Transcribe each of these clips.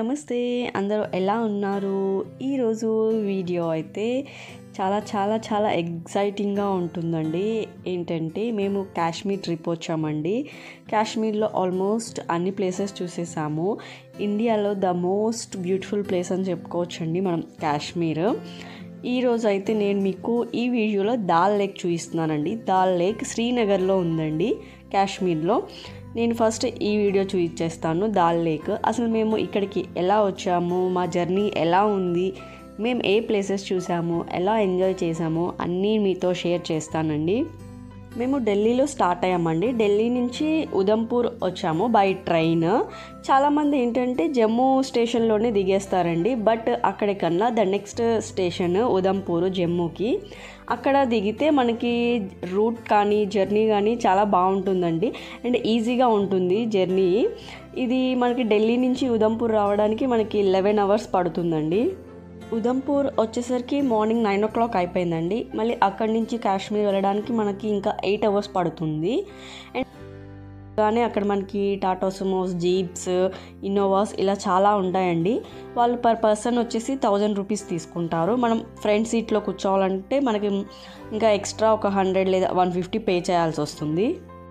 నమస్తే అందరూ ఎలా ఉన్నారు ఈరోజు వీడియో అయితే చాలా చాలా చాలా ఎగ్జైటింగ్గా ఉంటుందండి ఏంటంటే మేము కాశ్మీర్ ట్రిప్ వచ్చామండి కాశ్మీర్లో ఆల్మోస్ట్ అన్ని ప్లేసెస్ చూసేసాము ఇండియాలో ద మోస్ట్ బ్యూటిఫుల్ ప్లేస్ అని చెప్పుకోవచ్చండి మనం కాశ్మీర్ ఈరోజు అయితే నేను మీకు ఈ వీడియోలో దాల్ లేక్ చూపిస్తున్నానండి దాల్ లేక్ శ్రీనగర్లో ఉందండి కాశ్మీర్లో నేను ఫస్ట్ ఈ వీడియో చూపించేస్తాను దాల్ లేక్ అసలు మేము ఇక్కడికి ఎలా వచ్చాము మా జర్నీ ఎలా ఉంది మేము ఏ ప్లేసెస్ చూసాము ఎలా ఎంజాయ్ చేసాము అన్నీ మీతో షేర్ చేస్తానండి మేము ఢిల్లీలో స్టార్ట్ అయ్యామండి ఢిల్లీ నుంచి ఉదంపూర్ వచ్చాము బై ట్రైన్ చాలామంది ఏంటంటే జమ్మూ స్టేషన్లోనే దిగేస్తారండి బట్ అక్కడికన్నా ద నెక్స్ట్ స్టేషన్ ఉదంపూర్ జమ్మూకి అక్కడ దిగితే మనకి రూట్ కానీ జర్నీ కానీ చాలా బాగుంటుందండి అండ్ ఈజీగా ఉంటుంది జర్నీ ఇది మనకి ఢిల్లీ నుంచి ఉదంపూర్ రావడానికి మనకి లెవెన్ అవర్స్ పడుతుందండి ఉదంపూర్ వచ్చేసరికి మార్నింగ్ నైన్ ఓ క్లాక్ అయిపోయిందండి మళ్ళీ అక్కడి నుంచి కాశ్మీర్ వెళ్ళడానికి మనకి ఇంకా ఎయిట్ అవర్స్ పడుతుంది అండ్ కానీ అక్కడ మనకి టాటా సుమోస్ జీప్స్ ఇన్నోవాస్ ఇలా చాలా ఉంటాయండి వాళ్ళు పర్ పర్సన్ వచ్చేసి థౌజండ్ రూపీస్ తీసుకుంటారు మనం ఫ్రంట్ సీట్లో కూర్చోవాలంటే మనకి ఇంకా ఎక్స్ట్రా ఒక హండ్రెడ్ లేదా వన్ ఫిఫ్టీ పే చేయాల్సి వస్తుంది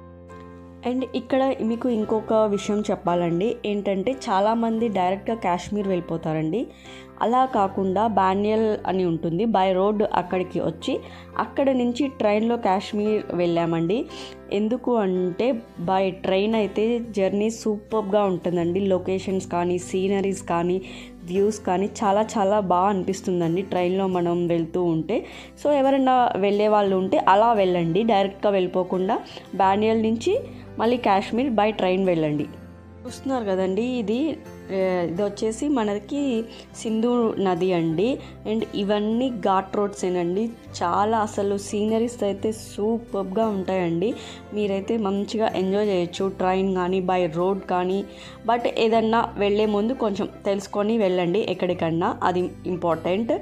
అండ్ ఇక్కడ మీకు ఇంకొక విషయం చెప్పాలండి ఏంటంటే చాలామంది డైరెక్ట్గా కాశ్మీర్ వెళ్ళిపోతారండి అలా కాకుండా బాన్యల్ అని ఉంటుంది బై రోడ్ అక్కడికి వచ్చి అక్కడ నుంచి ట్రైన్లో కాశ్మీర్ వెళ్ళామండి ఎందుకు అంటే బై ట్రైన్ అయితే జర్నీ సూపర్గా ఉంటుందండి లొకేషన్స్ కానీ సీనరీస్ కానీ వ్యూస్ కానీ చాలా చాలా బాగా అనిపిస్తుందండి ట్రైన్లో మనం వెళ్తూ ఉంటే సో ఎవరైనా వెళ్ళే వాళ్ళు ఉంటే అలా వెళ్ళండి డైరెక్ట్గా వెళ్ళిపోకుండా బాన్యల్ నుంచి మళ్ళీ కాశ్మీర్ బై ట్రైన్ వెళ్ళండి చూస్తున్నారు కదండి ఇది ఇది వచ్చేసి మనకి సింధు నది అండి అండ్ ఇవన్నీ ఘాట్ రోడ్స్ ఏనండి చాలా అసలు సీనరీస్ అయితే సూపర్గా ఉంటాయండి మీరైతే మంచిగా ఎంజాయ్ చేయొచ్చు ట్రైన్ కానీ బై రోడ్ కానీ బట్ ఏదన్నా వెళ్ళే ముందు కొంచెం తెలుసుకొని వెళ్ళండి ఎక్కడికన్నా అది ఇంపార్టెంట్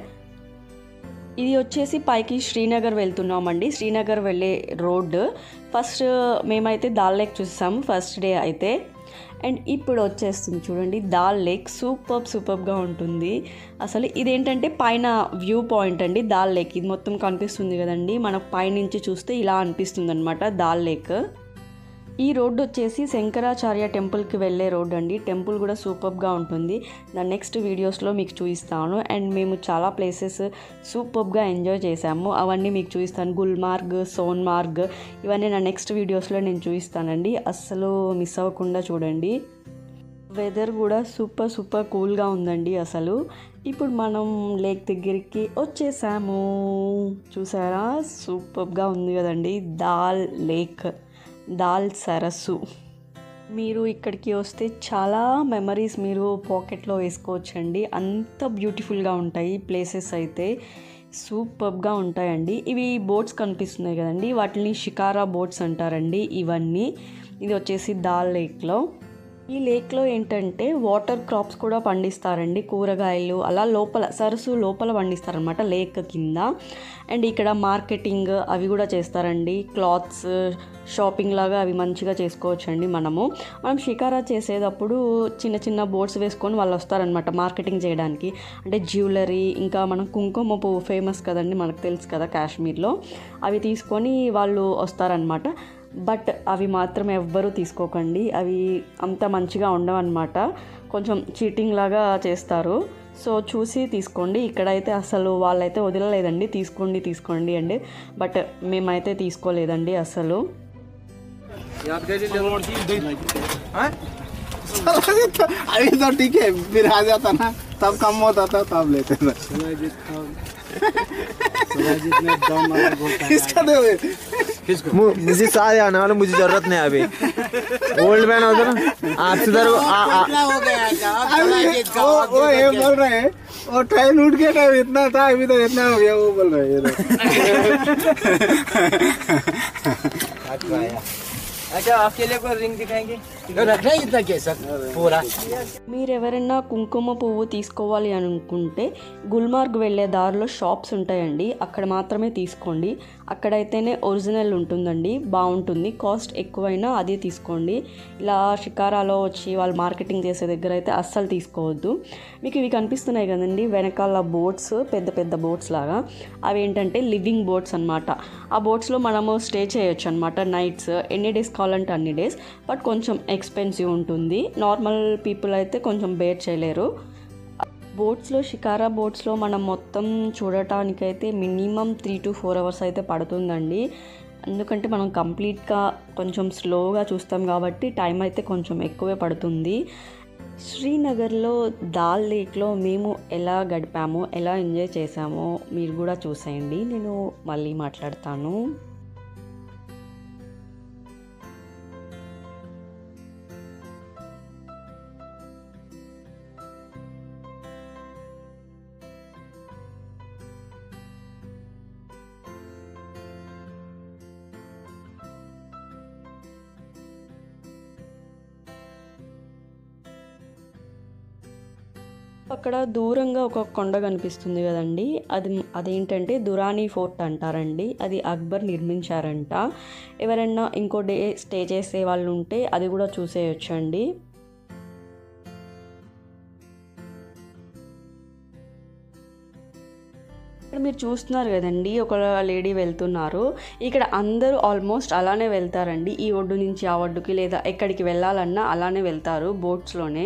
ఇది వచ్చేసి పైకి శ్రీనగర్ వెళ్తున్నామండి శ్రీనగర్ వెళ్ళే రోడ్ ఫస్ట్ మేమైతే దాల్ లేక్ చూసాము ఫస్ట్ డే అయితే అండ్ ఇప్పుడు వచ్చేస్తుంది చూడండి దాల్ లేక్ సూపర్ సూపర్గా ఉంటుంది అసలు ఇదేంటంటే పైన వ్యూ పాయింట్ అండి దాల్ లేక్ ఇది మొత్తం కనిపిస్తుంది కదండి మనకు పైనుంచి చూస్తే ఇలా అనిపిస్తుంది అనమాట దాల్ లేక్ ఈ రోడ్డు వచ్చేసి శంకరాచార్య టెంపుల్కి వెళ్ళే రోడ్ అండి టెంపుల్ కూడా సూపర్గా ఉంటుంది నా నెక్స్ట్ వీడియోస్లో మీకు చూపిస్తాను అండ్ మేము చాలా ప్లేసెస్ సూపర్గా ఎంజాయ్ చేసాము అవన్నీ మీకు చూపిస్తాను గుల్మార్గ్ సోన్మార్గ్ ఇవన్నీ నా నెక్స్ట్ వీడియోస్లో నేను చూపిస్తానండి అస్సలు మిస్ అవ్వకుండా చూడండి వెదర్ కూడా సూపర్ సూపర్ కూల్గా ఉందండి అసలు ఇప్పుడు మనం లేక్ దగ్గరికి వచ్చేసాము చూసారా సూపర్గా ఉంది కదండి దాల్ లేక్ దాల్ సరస్సు మీరు ఇక్కడికి వస్తే చాలా మెమరీస్ మీరు పాకెట్లో వేసుకోవచ్చండి అంత బ్యూటిఫుల్గా ఉంటాయి ప్లేసెస్ అయితే సూపర్గా ఉంటాయండి ఇవి బోట్స్ కనిపిస్తున్నాయి కదండి వాటిని షికారా బోట్స్ అంటారండి ఇవన్నీ ఇది వచ్చేసి దాల్ లేక్లో ఈ లేక్లో ఏంటంటే వాటర్ క్రాప్స్ కూడా పండిస్తారండి కూరగాయలు అలా లోపల సరస్సు లోపల పండిస్తారనమాట లేక్ కింద అండ్ ఇక్కడ మార్కెటింగ్ అవి కూడా చేస్తారండి క్లాత్స్ షాపింగ్ లాగా అవి మంచిగా చేసుకోవచ్చండి మనము మనం షికారా చేసేటప్పుడు చిన్న చిన్న బోట్స్ వేసుకొని వాళ్ళు వస్తారనమాట మార్కెటింగ్ చేయడానికి అంటే జ్యువెలరీ ఇంకా మనం కుంకుమ పువ్వు ఫేమస్ కదండి మనకు తెలుసు కదా కాశ్మీర్లో అవి తీసుకొని వాళ్ళు వస్తారనమాట బట్ అవి మాత్రం ఎవ్వరూ తీసుకోకండి అవి అంత మంచిగా ఉండవన్నమాట కొంచెం చీటింగ్ లాగా చేస్తారు సో చూసి తీసుకోండి ఇక్కడైతే అసలు వాళ్ళైతే వదలలేదండి తీసుకోండి తీసుకోండి అండి బట్ మేమైతే తీసుకోలేదండి అసలు अभी तो ठीक है फिर आ जाता ना तब कम होता था तब लेते थे इसका दे मु- मुझे सारे आने वाले मुझे जरूरत नहीं है अभी ओल्ड मैन होता ना आपसे इधर आ- आ- अभी वो वो ये बोल रहे हैं वो ट्रेन उठ के टाइम इतना था अभी तो इतना हो गया वो बोल रहे हैं ये लोग। अच्छा आपके लिए कोई रिंग दिखाएंगे रख रहे इतना केसर पूरा మీరు ఎవరైనా కుంకుమ పువ్వు తీసుకోవాలి అనుకుంటే గుల్మార్గ్ వెళ్ళే దారిలో షాప్స్ ఉంటాయండి అక్కడ మాత్రమే తీసుకోండి అక్కడైతేనే ఒరిజినల్ ఉంటుందండి బాగుంటుంది కాస్ట్ ఎక్కువైనా అదే తీసుకోండి ఇలా షికారాలో వచ్చి వాళ్ళు మార్కెటింగ్ చేసే దగ్గర అయితే అస్సలు తీసుకోవద్దు మీకు ఇవి కనిపిస్తున్నాయి కదండి వెనకాల బోట్స్ పెద్ద పెద్ద బోట్స్ లాగా అవి ఏంటంటే లివింగ్ బోట్స్ అనమాట ఆ బోట్స్లో మనము స్టే చేయొచ్చు అనమాట నైట్స్ ఎన్ని డేస్ కావాలంటే అన్ని డేస్ బట్ కొంచెం ఎక్స్పెన్సివ్ ఉంటుంది నార్మల్ పీపుల్ అయితే కొంచెం బేర్ చేయలేరు బోట్స్లో షికారా బోట్స్లో మనం మొత్తం చూడటానికైతే minimum three to four hours అయితే పడుతుందండి ఎందుకంటే మనం కంప్లీట్గా కొంచెం స్లోగా చూస్తాం కాబట్టి టైం అయితే కొంచెం ఎక్కువే పడుతుంది శ్రీనగర్లో దాల్ లేక్లో మేము ఎలా గడిపామో ఎలా ఎంజాయ్ చేసామో మీరు కూడా చూసేయండి నేను మళ్ళీ మాట్లాడతాను అక్కడ దూరంగా ఒక కొండ కనిపిస్తుంది కదండి అది అదేంటంటే దురానీ ఫోర్ట్ అంటారండి అది అక్బర్ నిర్మించారంట ఎవరైనా ఇంకో డే స్టే చేసే వాళ్ళు ఉంటే అది కూడా చూసేయొచ్చండి ఇక్కడ మీరు చూస్తున్నారు కదండి ఒక లేడీ వెళ్తున్నారు ఇక్కడ అందరూ ఆల్మోస్ట్ అలానే వెళ్తారండి ఈ ఒడ్డు నుంచి ఆ ఒడ్డుకి లేదా ఎక్కడికి వెళ్ళాలన్నా అలానే వెళ్తారు బోట్స్లోనే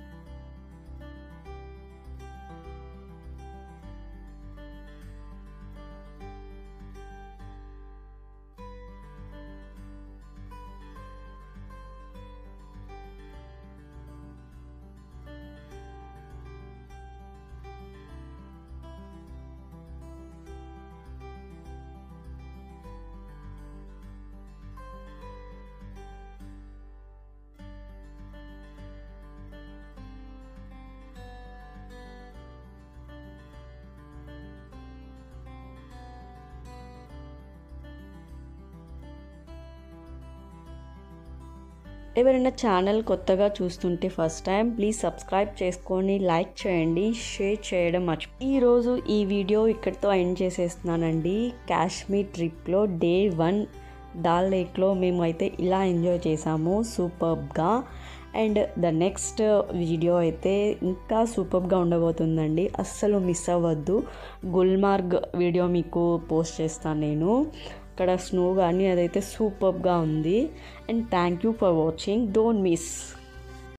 ఎవరైనా ఛానల్ కొత్తగా చూస్తుంటే ఫస్ట్ టైం ప్లీజ్ సబ్స్క్రైబ్ చేసుకొని లైక్ చేయండి షేర్ చేయడం మర్చి ఈరోజు ఈ వీడియో ఇక్కడితో ఎండ్ చేసేస్తున్నానండి కాశ్మీర్ ట్రిప్లో డే వన్ డాల్ లేక్లో మేము అయితే ఇలా ఎంజాయ్ చేసాము సూపర్బ్గా అండ్ ద నెక్స్ట్ వీడియో అయితే ఇంకా సూపర్గా ఉండబోతుందండి అస్సలు మిస్ అవ్వద్దు గుల్మార్గ్ వీడియో మీకు పోస్ట్ చేస్తాను నేను అక్కడ స్నో కానీ అదైతే సూపర్గా ఉంది and thank you for watching don't miss